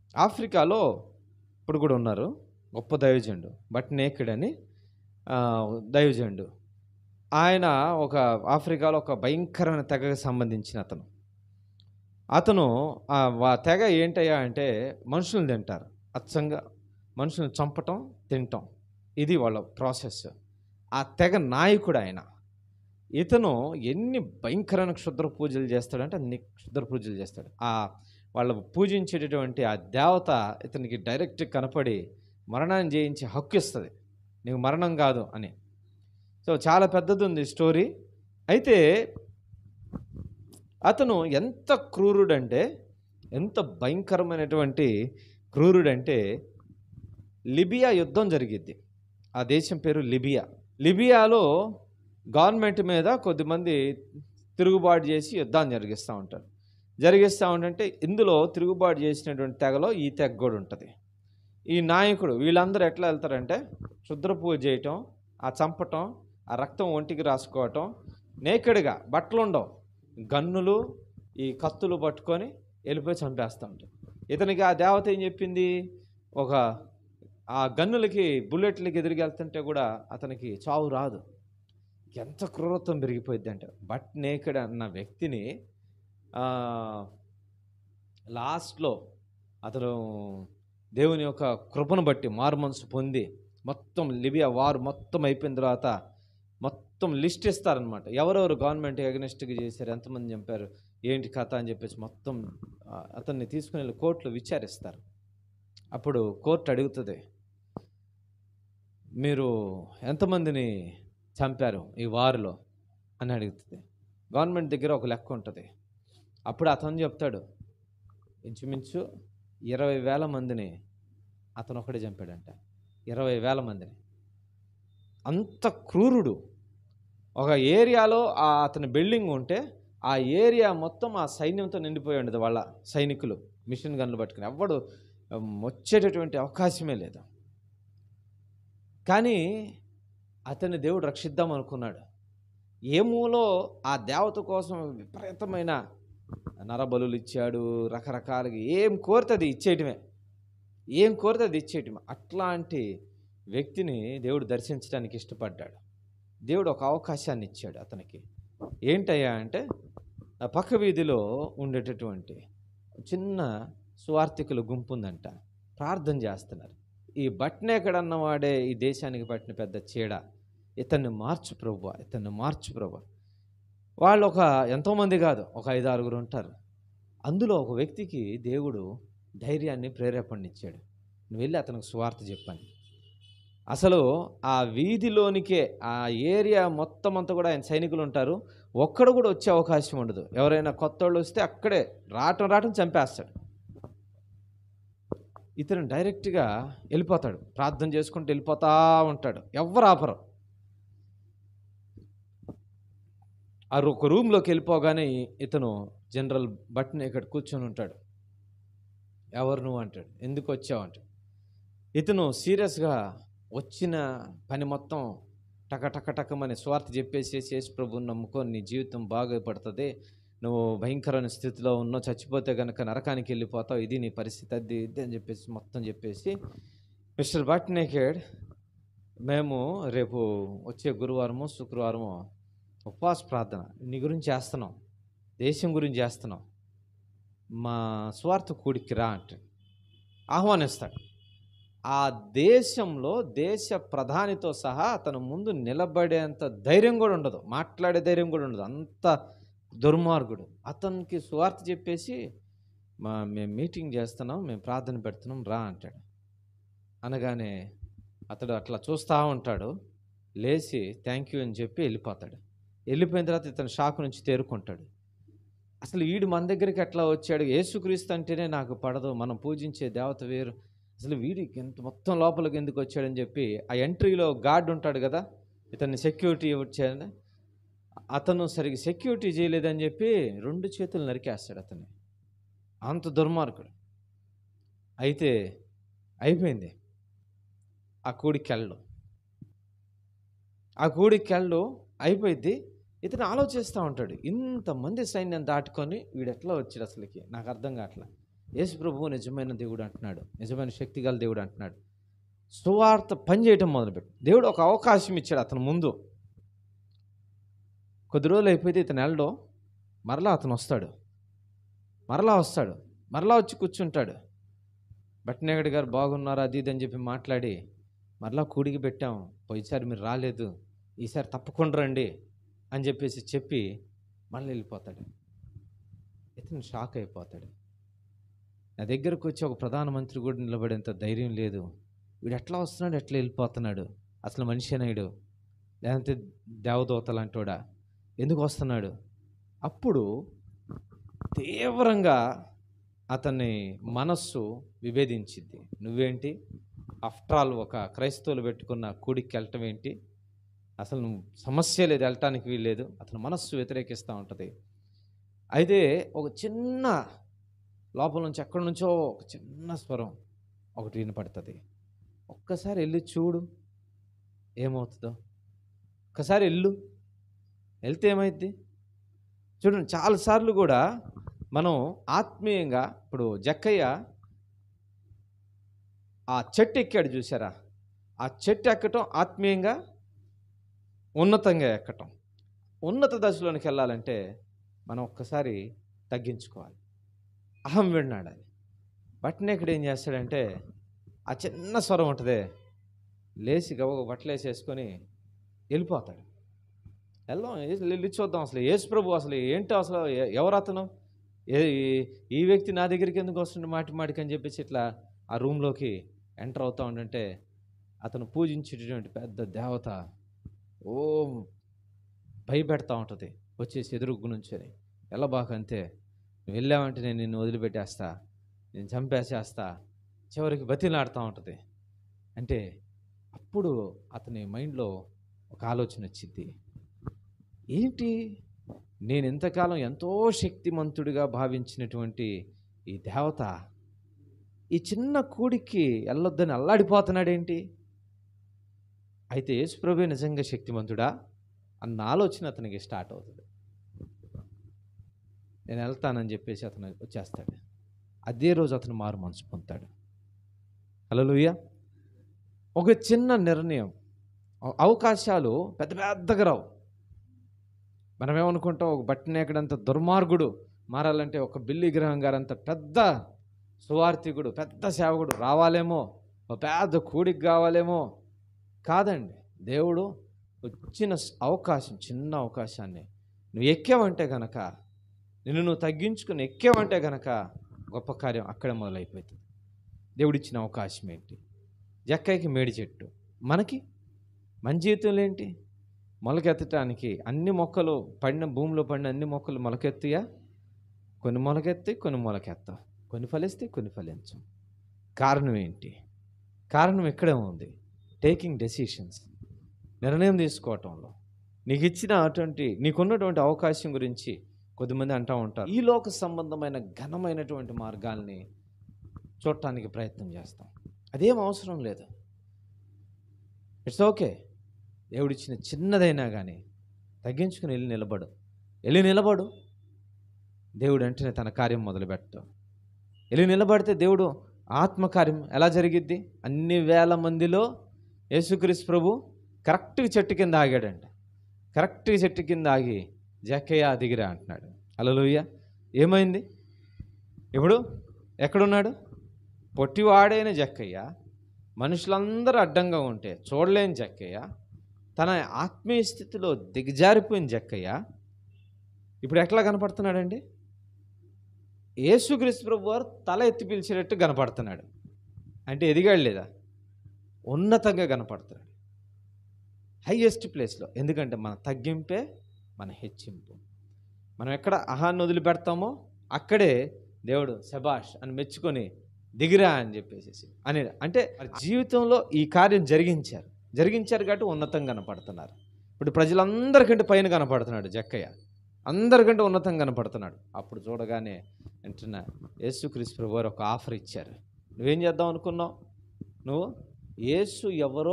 ఆఫ్రికాలో ఇప్పుడు కూడా ఉన్నారు గొప్ప దైవజనుడు బట్ నేకెడ్ అని ఆ, దైవజనుడు ఆయన ఒక ఆఫ్రికాలో ఒక భయంకరమైన తెగకు సంబంధించిన అతను అతను ఆ వా- తెగ ఏంటయ్యా అంటే మనుషులను తింటారు అచ్చంగా మనుషులను చంపటం తినటం ఇది వాళ్ళ ప్రాసెస్ ఆ తెగ నాయకుడు ఆయన ఇతను ఎన్ని భయంకరమైన క్షుద్ర పూజలు చేస్తాడంటే అన్ని క్షుద్ర పూజలు చేస్తాడు ఆ వాళ్ళ పూజించేటటువంటి ఆ దేవత ఇతనికి డైరెక్ట్ కనపడి మరణాన్ని జయించి హక్కు ఇస్తుంది నీకు మరణం కాదు అని సో చాలా పెద్దది ఉంది స్టోరీ అయితే అతను ఎంత క్రూరుడంటే ఎంత భయంకరమైనటువంటి క్రూరుడంటే లిబియా యుద్ధం జరిగిద్ది ఆ దేశం పేరు లిబియా లిబియాలో గవర్నమెంట్ మీద కొద్దిమంది తిరుగుబాటు చేసి యుద్ధాన్ని జరిగిస్తూ ఉంటారు జరిగిస్తూ ఉంటుంటే ఇందులో తిరుగుబాటు చేసినటువంటి తెగలో ఈ తెగ కూడా ఉంటుంది ఈ నాయకుడు వీళ్ళందరూ ఎట్లా వెళ్తారంటే క్షుద్ర పూజ చేయటం ఆ చంపటం ఆ రక్తం ఒంటికి రాసుకోవటం నేకెడ్గా బట్టలు ఉండవు గన్నులు ఈ కత్తులు పట్టుకొని వెళ్ళిపోయి చంపేస్తూ ఉంటారు ఇతనికి ఆ దేవత ఏం చెప్పింది ఒక ఆ గన్నులకి బుల్లెట్లకి ఎదురుగా వెళ్తుంటే కూడా అతనికి చావు రాదు ఎంత క్రూరత్వం పెరిగిపోయింది అంటే బట్ నేకెడ్ అన్న వ్యక్తిని ఆ, లాస్ట్లో అతను దేవుని యొక్క కృపను బట్టి మారు మనసు పొంది మొత్తం లిబియా వారు మొత్తం అయిపోయిన తర్వాత మొత్తం లిస్ట్ ఇస్తారనమాట ఎవరెవరు గవర్నమెంట్ ఎగనెస్ట్గా చేశారు ఎంతమంది చంపారు ఏంటి కథ అని చెప్పేసి మొత్తం ఆ, అతన్ని తీసుకుని వెళ్ళి కోర్టులో విచారిస్తారు అప్పుడు కోర్టు అడుగుతుంది మీరు ఎంతమందిని చంపారు ఈ వారిలో అని అడుగుతుంది గవర్నమెంట్ దగ్గర ఒక లెక్క ఉంటుంది అప్పుడు అతను చెప్తాడు ఇంచుమించు ఇరవై వేల మందిని అతను ఒకడే చంపాడంట ఇరవై వేల మందిని అంత క్రూరుడు ఒక ఏరియాలో ఆ అతని బిల్డింగ్ ఉంటే ఆ ఏరియా మొత్తం ఆ సైన్యంతో నిండిపోయి ఉండదు వాళ్ళ సైనికులు మిషన్ గన్లు పట్టుకుని ఎవ్వడు ఉమ్, వచ్చేటటువంటి అవకాశమే లేదు కానీ అతన్ని దేవుడు రక్షిద్దాం అనుకున్నాడు ఏ మూలో ఆ దేవత కోసం విపరీతమైన నరబలులు ఇచ్చాడు రకరకాలుగా ఏం కోరితే అది ఇచ్చేయటమే ఏం కోరితే అది ఇచ్చేయటమే అట్లాంటి వ్యక్తిని దేవుడు దర్శించడానికి ఇష్టపడ్డాడు దేవుడు ఒక అవకాశాన్ని ఇచ్చాడు అతనికి ఏంటయ్యా అంటే ఆ పక్క వీధిలో ఉండేటటువంటి చిన్న సువార్థికుల గుంపు ఉందంట ప్రార్థన చేస్తున్నారు ఈ బట్నేకడన్న వాడే ఈ దేశానికి పట్టిన పెద్ద చీడ ఇతన్ని మార్చు ప్రభు ఇతన్ని మార్చు ప్రభు వాళ్ళు ఒక ఎంతోమంది కాదు ఒక ఐదు ఆరుగురు ఉంటారు అందులో ఒక వ్యక్తికి దేవుడు ధైర్యాన్ని ప్రేరేపణనిచ్చాడు నువ్వు వెళ్ళి అతనికి స్వార్థ చెప్పాను అసలు ఆ వీధిలోనికే ఆ ఏరియా మొత్తం అంతా కూడా ఆయన సైనికులు ఉంటారు ఒక్కడు కూడా వచ్చే అవకాశం ఉండదు ఎవరైనా కొత్త వాళ్ళు వస్తే అక్కడే రావటం రావటం చంపేస్తాడు ఇతను డైరెక్ట్గా వెళ్ళిపోతాడు ప్రార్థన చేసుకుంటూ వెళ్ళిపోతా ఉంటాడు ఎవరు ఆపరు ఆ ఒక రూమ్లోకి వెళ్ళిపోగానే ఇతను జనరల్ బట్ని ఇక్కడ కూర్చొని ఉంటాడు ఎవరు నువ్వు అంటాడు ఎందుకు వచ్చావు అంటాడు ఇతను సీరియస్గా వచ్చిన పని మొత్తం టక టక టకమని స్వార్థ చెప్పేసి యేసు ప్రభుని నమ్ముకొని నీ జీవితం బాగుపడుతుంది నువ్వు భయంకరమైన స్థితిలో ఉన్నావు చచ్చిపోతే కనుక నరకానికి వెళ్ళిపోతావు ఇది నీ పరిస్థితి అది ఇది అని చెప్పేసి మొత్తం చెప్పేసి మిస్టర్ బట్ నేకెడ్ మేము రేపు వచ్చే గురువారము శుక్రవారము ఉపవాస ప్రార్థన నీ గురించి చేస్తున్నాం దేశం గురించి చేస్తున్నాం మా స్వార్థ కూడికి రా అంటే ఆహ్వానిస్తాడు ఆ దేశంలో దేశ ప్రధానితో సహా అతను ముందు నిలబడేంత ధైర్యం కూడా ఉండదు మాట్లాడే ధైర్యం కూడా ఉండదు అంత దుర్మార్గుడు అతనికి సువార్త చెప్పేసి మా మేము మీటింగ్ చేస్తున్నాం మేము ప్రార్థన పెడుతున్నాం రా అంటాడు అనగానే అతడు అట్లా చూస్తూ ఉంటాడు లేచి థ్యాంక్ యూ అని చెప్పి వెళ్ళిపోతాడు వెళ్ళిపోయిన తర్వాత ఇతను షాక్ నుంచి తేరుకుంటాడు అసలు వీడు మన దగ్గరికి ఎట్లా వచ్చాడు యేసుక్రీస్తు అంటేనే నాకు పడదు మనం పూజించే దేవత వేరు అసలు వీడికి ఎంత మొత్తం లోపలికి ఎందుకు వచ్చాడని చెప్పి ఆ ఎంట్రీలో గార్డ్ ఉంటాడు కదా ఇతన్ని సెక్యూరిటీ వచ్చాడని అతను సరిగ్గా సెక్యూరిటీ చేయలేదని చెప్పి రెండు చేతులు నరికేస్తాడు అతన్ని అంత దుర్మార్గుడు అయితే అయిపోయింది ఆ కూడికెళ్ళు ఆ కూడికెళ్ళు అయిపోయింది ఇతను ఆలోచిస్తూ ఉంటాడు ఇంతమంది సైన్యం దాటుకొని వీడు ఎట్లా వచ్చాడు అసలుకి నాకు అర్థం కావట్లా యేసు ప్రభువు నిజమైన దేవుడు అంటున్నాడు నిజమైన శక్తి గల దేవుడు అంటున్నాడు సువార్త పనిచేయటం మొదలుపెట్టు దేవుడు ఒక అవకాశం ఇచ్చాడు అతను ముందు కొద్ది రోజులు అయిపోతే ఇతను నెలలో మరలా అతను వస్తాడు మరలా వస్తాడు మరలా వచ్చి కూర్చుంటాడు బట్టినాగడి గారు బాగున్నారు అది ఇది అని చెప్పి మాట్లాడి మరలా కూడికి పెట్టాం పోయిసారి మీరు రాలేదు ఈసారి తప్పకుండా రండి అని చెప్పేసి చెప్పి మళ్ళీ వెళ్ళిపోతాడు ఇతను షాక్ అయిపోతాడు నా దగ్గరకు వచ్చి ఒక ప్రధానమంత్రి కూడా నిలబడేంత ధైర్యం లేదు వీడు ఎట్లా వస్తున్నాడు ఎట్లా వెళ్ళిపోతున్నాడు అసలు మనిషి అనేడు లేదంటే దేవదూత లాంటోడా ఎందుకు వస్తున్నాడు అప్పుడు తీవ్రంగా అతని మనస్సు విభేదించింది నువ్వేంటి ఆఫ్టర్ ఆల్ ఒక క్రైస్తవులు పెట్టుకున్న కూడికి వెళ్ళటం ఏంటి అసలు నువ్వు సమస్య లేదు వెళ్ళటానికి వీల్లేదు అతని మనస్సు వ్యతిరేకిస్తూ ఉంటుంది అయితే ఒక చిన్న లోపల నుంచి ఎక్కడి నుంచో ఒక చిన్న స్వరం ఒకటి వినపడుతుంది ఒక్కసారి వెళ్ళి చూడు ఏమవుతుందో ఒక్కసారి వెళ్ళు వెళ్తే ఏమైద్ది చూడండి చాలాసార్లు కూడా మనం ఆత్మీయంగా ఇప్పుడు జక్కయ్య ఆ చెట్టు ఎక్కాడు చూసారా ఆ చెట్టు ఎక్కటం ఆత్మీయంగా ఉన్నతంగా ఎక్కటం ఉన్నత దశలోనికి వెళ్ళాలంటే మనం ఒక్కసారి తగ్గించుకోవాలి అహం విన్నాడు అది బట్టనే ఇక్కడ ఏం చేస్తాడంటే ఆ చిన్న స్వరం ఉంటుందే లేచి గవ బట్టలు వేసేసుకొని వెళ్ళిపోతాడు వెళ్దాం ఏ- వెళ్ళి చూద్దాం అసలు యేసు ప్రభు అసలు ఏంటో అసలు ఎ- ఎవరు అతను ఏ ఈ- ఈ వ్యక్తి నా దగ్గరికి ఎందుకు వస్తుండే మాటి మాటికి అని చెప్పేసి ఇట్లా ఆ రూమ్లోకి ఎంటర్ అవుతా ఉండంటే అతను పూజించేటటువంటి పెద్ద దేవత ఓ భయపెడతా ఉంటుంది వచ్చేసి ఎదురుగ్గు నుంచొని ఎలా బాగా అంతే నువ్వు వెళ్ళావంటే నేను నిన్ను వదిలిపెట్టేస్తా నేను చంపేసేస్తా చివరికి బతిలాడుతూ ఉంటుంది అంటే అప్పుడు అతని మైండ్లో ఒక ఆలోచన వచ్చింది ఏంటి నేను ఎంతకాలం ఎంతో శక్తిమంతుడిగా భావించినటువంటి ఈ దేవత ఈ చిన్న కూడికి వెళ్ళొద్దని అల్లాడిపోతున్నాడేంటి అయితే యేసుప్రభు నిజంగా శక్తిమంతుడా అన్న ఆలోచన అతనికి స్టార్ట్ అవుతుంది నేను వెళ్తానని చెప్పేసి అతను వచ్చేస్తాడు అదే రోజు అతను మారు మనసు పొందుతాడు హలోయ ఒక చిన్న నిర్ణయం అవ- అవకాశాలు పెద్ద పెద్దగా రావు మనం ఏమనుకుంటాం ఒక బట్టినేకడంత దుర్మార్గుడు మారాలంటే ఒక బిల్లి గ్రహం గారంత పెద్ద సువార్థికుడు పెద్ద సేవకుడు రావాలేమో ఒక పెద్ద కూడికి కావాలేమో కాదండి దేవుడు వచ్చిన స్- అవకాశం చిన్న అవకాశాన్ని నువ్వు ఎక్కావంటే గనక నిన్ను నువ్వు తగ్గించుకుని ఎక్కావంటే గనక గొప్ప కార్యం అక్కడే మొదలైపోతుంది దేవుడిచ్చిన అవకాశం ఏంటి జక్కయ్యకి మేడి చెట్టు మనకి మన జీవితంలో ఏంటి మొలకెత్తటానికి అన్ని మొక్కలు పడిన భూమిలో పడిన అన్ని మొక్కలు మొలకెత్తియా కొన్ని మొలకెత్తి కొన్ని మొలకెత్త కొన్ని ఫలిస్తే కొన్ని ఫలించం కారణం ఏంటి కారణం ఇక్కడే ఉంది టేకింగ్ డెసిషన్స్ నిర్ణయం తీసుకోవటంలో నీకు ఇచ్చిన అటువంటి నీకున్నటువంటి అవకాశం గురించి కొద్దిమంది అంటూ ఉంటారు ఈ లోక సంబంధమైన ఘనమైనటువంటి మార్గాల్ని చూడటానికి ప్రయత్నం చేస్తాం అదేం అవసరం లేదు ఇట్స్ ఓకే దేవుడిచ్చిన చిన్నదైనా కానీ తగ్గించుకుని వెళ్ళి నిలబడు వెళ్ళి నిలబడు దేవుడు వెంటనే తన కార్యం మొదలుపెడతాడు వెళ్ళి నిలబడితే దేవుడు ఆత్మకార్యం ఎలా జరిగిద్ది అన్ని వేల మందిలో యేసుక్రీస్తు ప్రభు కరెక్ట్గా చెట్టు కింద ఆగాడంట కరెక్ట్గా చెట్టు కింద ఆగి జక్కయ్య దిగిరా అంటున్నాడు అలలుయ్య ఏమైంది ఇప్పుడు ఎక్కడున్నాడు పొట్టివాడైన జక్కయ్య మనుషులందరూ అడ్డంగా ఉంటే చూడలేని జక్కయ్య తన ఆత్మీయ స్థితిలో దిగజారిపోయిన జక్కయ్య ఇప్పుడు ఎట్లా కనపడుతున్నాడండి యేసుక్రీస్తు ప్రభు వారు తల ఎత్తి పిలిచేటట్టు కనపడుతున్నాడు అంటే ఎదిగాడు లేదా ఉన్నతంగా కనపడుతున్నాడు హయ్యెస్ట్ ప్లేస్లో ఎందుకంటే మన తగ్గింపే మన హెచ్చింపు మనం ఎక్కడ అహాన్ని వదిలిపెడతామో అక్కడే దేవుడు శబాష్ అని మెచ్చుకొని దిగిరా అని చెప్పేసి అని అంటే జీవితంలో ఈ కార్యం జరిగించారు జరిగించారు కాబట్టి ఉన్నతంగా కనపడుతున్నారు ఇప్పుడు ప్రజలందరికంటే పైన కనపడుతున్నాడు జక్కయ్య అందరికంటే ఉన్నతంగా కనపడుతున్నాడు అప్పుడు చూడగానే వెంటనే యేసుక్రీస్తు ప్రభు వారు ఒక ఆఫర్ ఇచ్చారు నువ్వేం చేద్దాం అనుకున్నావు నువ్వు యేసు ఎవరో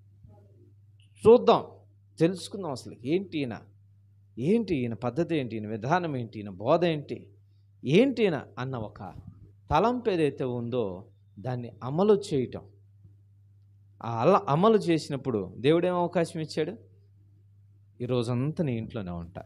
చూద్దాం తెలుసుకుందాం అసలు ఏంటి ఈయన ఏంటి ఈయన పద్ధతి ఏంటి ఈయన విధానం ఏంటి ఈయన బోధ ఏంటి ఏంటి ఈయన అన్న ఒక తలంపు ఏదైతే ఉందో దాన్ని అమలు చేయటం ఆ అల అమలు చేసినప్పుడు దేవుడు ఏం అవకాశం ఇచ్చాడు ఈ రోజంతా నీ ఇంట్లోనే ఉంటా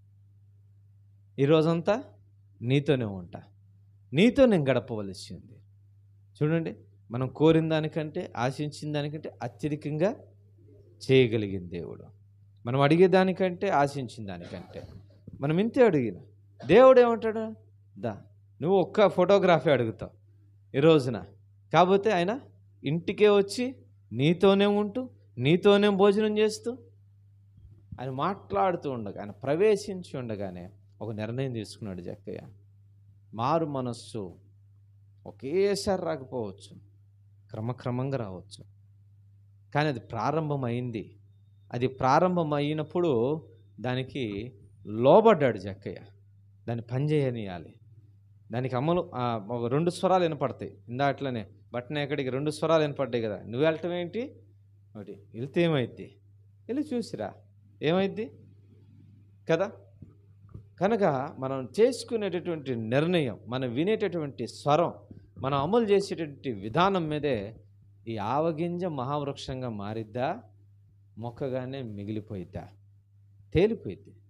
ఈ రోజంతా నీతోనే ఉంటా నీతో నేను గడపవలసి ఉంది చూడండి మనం కోరిన దానికంటే ఆశించిన దానికంటే అత్యధికంగా చేయగలిగిన దేవుడు మనం అడిగే దానికంటే ఆశించిన దానికంటే మనం ఇంతే అడిగిన దేవుడు ఏమంటాడు దా నువ్వు ఒక్క ఫోటోగ్రఫీ అడుగుతావు ఈ రోజున కాకపోతే ఆయన ఇంటికే వచ్చి నీతోనే ఉంటూ నీతోనే భోజనం చేస్తూ ఆయన మాట్లాడుతూ ఉండగా ఆయన ప్రవేశించి ఉండగానే ఒక నిర్ణయం తీసుకున్నాడు జక్కయ్య మారు మనస్సు ఒకేసారి రాకపోవచ్చు క్రమక్రమంగా రావచ్చు కానీ అది ప్రారంభమైంది అది ప్రారంభమైనప్పుడు దానికి లోబడ్డాడు జక్కయ్య దాన్ని పనిచేయనియాలి దానికి అమలు ఆ, ఒక రెండు స్వరాలు వినపడతాయి ఇందాట్లోనే బట్టన ఎక్కడికి రెండు స్వరాలు వినపడ్డాయి కదా నువ్వు వెళ్ళటం ఏంటి ఒకటి వెళ్తే ఏమైద్ది వెళ్ళి చూసిరా ఏమైద్ది కదా కనుక మనం చేసుకునేటటువంటి నిర్ణయం మనం వినేటటువంటి స్వరం మనం అమలు చేసేటటువంటి విధానం మీదే ఈ ఆవగింజ మహావృక్షంగా మారిద్దా మొక్కగానే మిగిలిపోయిద్దా తేలిపోయిద్ది